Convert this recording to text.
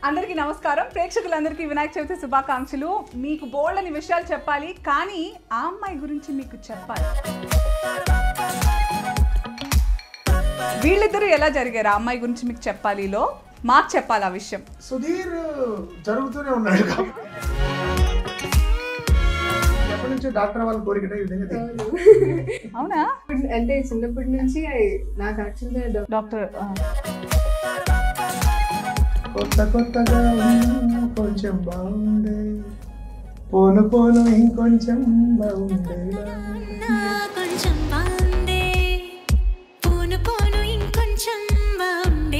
అందరికీ నమస్కారం ప్రేక్షకులందరికీ వినాయక చవితి శుభాకాంక్షలు మీకు బోల్డని విషయాలు చెప్పాలి కానీ ఆ అమ్మాయి గురించి మీకు చెప్పాలి వీళ్ళిద్దరూ ఎలా జరిగారు ఆ అమ్మాయి గురించి మీకు చెప్పాలిలో మాకు చెప్పాలి ఆ విషయం సుధీర్ జరుగుతూనే ఉన్నాడు కాబట్టి ఎప్పటి నుంచో డాక్టర్ వాళ్ళ కోరికట ఈ విధంగా తెలియదు. అవునా అంటే చిన్నప్పటి నుంచి I- నాకు యాక్చువల్గా డాక్టర్ ఆ, కొత్త కొత్తగా ఉన్నా కొంచెం బాగుండే పోను పోను ఇంకొంచెం బాగుండే కొంచెం బాగుండే